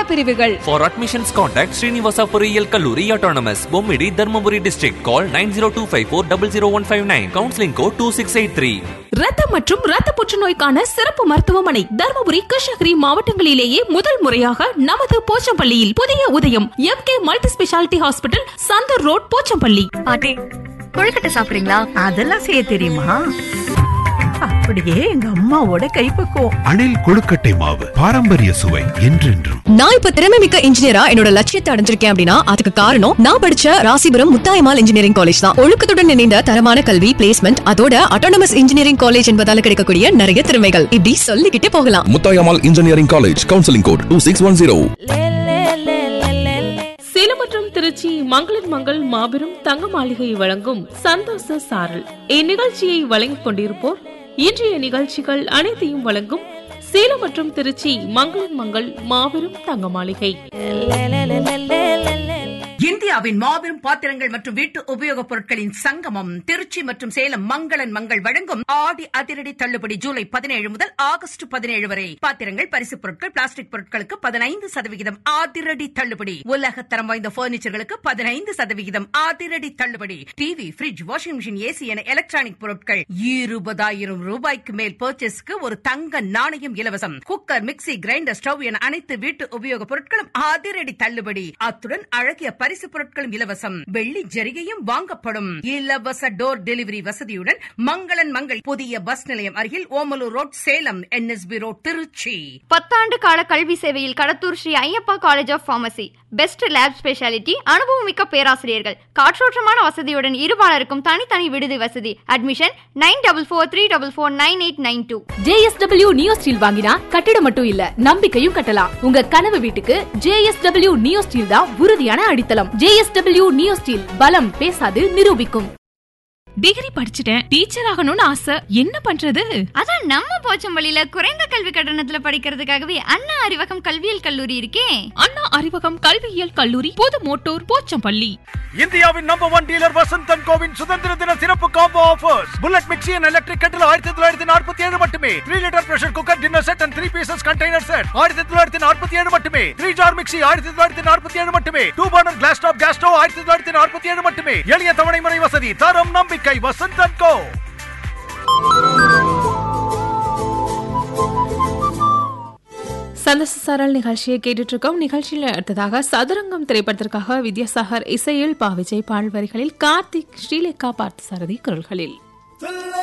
பாடப்பிரிவுகள் For admissions, contact Srinivasa Poriyal Kalluri Autonomous, Bommidi, Dharmaburi District. Call 90254 Counseling code 2683. ரத்தம் மற்றும் ரத்த புற்றுநோய்க்கான சிறப்பு மருத்துவமனை தருமபுரி கிருஷ்ணகிரி மாவட்டங்களிலேயே முதல் முறையாக நமது போச்சம்பள்ளியில் புதிய உதயம் M K multi speciality hospital Santhur road Pochampalli பாட்டி கொழுக்கட்டை சாப்பிடுறீங்களா அதெல்லாம் செய்ய தெரியுமா அப்படியே எங்க அம்மாவோட கைப்பக்குவம் அணில் கொழுக்கட்டை மாவு பாரம்பரிய சுவை என்றென்றும் நான் இப்ப திறமை மிக்க இன்ஜினியரா என்னோட லட்சியத்தை அடைஞ்சிருக்கேன் அப்படின்னா அதுக்கு காரணம் நான் படிச்ச ராசிபுரம் முத்தாயமால் இன்ஜினியரிங் காலேஜ் தான் ஒழுக்கத்துடன் இணைந்த தரமான கல்வி பிளேஸ்மெண்ட் அதோட அட்டானமஸ் இன்ஜினியரிங் காலேஜ் என்பதால கிடைக்கக்கூடிய நிறைய திறமைகள் இப்படி சொல்லிக்கிட்டே போகலாம் Muthayammal engineering college counselling code two six one zero Salem மற்றும் திருச்சி மங்களன் மங்கள் மாபெரும் தங்க மாளிகை வழங்கும் சந்தோஷ சாரல் இந்நிகழ்ச்சியை வழங்கிக் கொண்டிருப்போர் இன்றைய நிகழ்ச்சிகள் அனைத்தையும் வழங்கும் சேலம் மற்றும் திருச்சி மங்களன் மங்கள் மாபெரும் தங்க மாளிகை இந்தியாவின் மாபெரும் பாத்திரங்கள் மற்றும் வீட்டு உபயோகப் பொருட்களின் சங்கமம் திருச்சி மற்றும் சேலம் மங்களன் மங்கள் வழங்கும் ஆடி அதிரடி தள்ளுபடி ஜூலை பதினேழு முதல் ஆகஸ்ட் பதினேழு வரை பாத்திரங்கள் பரிசுப் பொருட்கள் பிளாஸ்டிக் பொருட்களுக்கு பதினைந்து சதவிகிதம் அதிரடி தள்ளுபடி உலக தரம் வாய்ந்த பர்னிச்சர்களுக்கு பதினைந்து சதவிகிதம் அதிரடி தள்ளுபடி TV fridge washing machine AC என எலக்ட்ரானிக் பொருட்கள் இருபதாயிரம் ரூபாய்க்கு மேல் பர்ச்சேஸ்க்கு ஒரு தங்க நாணயம் இலவசம் குக்கர் மிக்சி கிரைண்டர் ஸ்டவ் என அனைத்து வீட்டு உபயோகப் பொருட்களும் அதிரடி தள்ளுபடி அத்துடன் அழகிய பரிசு பொருட்களும் இலவசம் வெள்ளி ஜரிகையும் வாங்கப்படும் இலவச டோர் டெலிவரி வசதியுடன் மங்களன் மங்கள் புதிய பஸ் நிலையம் அருகில் Omalur road Salem NSP road Trichy பத்தாண்டு கால கல்வி சேவையில் Kadathur Sri Ayyappa college of pharmacy best lab speciality அனுபவமிக்க பேராசிரியர்கள் காற்றோட்டமான வசதியுடன் இருபாலருக்கும் தனித்தனி விடுதி வசதி admission nine double four three double four nine eight nine two JSW neo steel வாங்கினா கட்டிடம் மட்டும் இல்ல நம்பிக்கையும் கட்டலாம் உங்க கனவு வீட்டுக்கு ஜேஎஸ்டபிள்யூ நியோ ஸ்டீல் தான் உறுதியான அடித்தளம் ஜேஎஸ்டபிள்யூ நியோ ஸ்டீல் பலம் பேசாது நிரூபிக்கும் டிகிரி படிச்சுட்டேன் டீச்சர் ஆகணும்னு ஆசை என்ன பண்றது அதான் நம்ம போச்சம்பள்ளியில குறைந்த கல்வி கட்டணத்துல படிக்கிறதுக்காகவே அண்ணா அறிவகம் கல்வியியல் கல்லூரி இருக்கே அண்ணா அறிவகம் கல்வியியல் கல்லூரி புது மோட்டோர் போச்சம்பள்ளி இந்தியாவின் நம்பர் ஒன் டீலர் வசந்தன் கோவின் சுதந்திர தின சிறப்பு combo offers bullet mixie and electric கட்டில் ஆயிரத்தி தொள்ளாயிரத்தி நாற்பத்தி ஏழு மட்டுமே three litre pressure cooker dinner set and three pieces container set ஆயிரத்தி தொள்ளாயிரத்தி நாற்பத்தி ஏழு மட்டுமே த்ரீ ஜார் மிக்சி ஆயிரத்தி தொள்ளாயிரத்தி நாற்பத்தி ஏழு மட்டுமே two burner glass top gas stove ஆயிரத்தி தொள்ளாயிரத்தி நாற்பத்தி ஏழு மட்டுமே எளிய தவணை முறை வசதி தரம் நம்பிக்கை வசந்தன் கோ சந்தோஷ சாரல் நிகழ்ச்சியை கேட்டுட்டு இருக்கோம் நிகழ்ச்சியில் அடுத்ததாக சதுரங்கம் திரைப்படத்திற்காக வித்யாசாகர் இசையில் பா விஜய் பால் வரிகளில் கார்த்திக் ஸ்ரீலேகா பார்த்தசாரதி குரல்களில்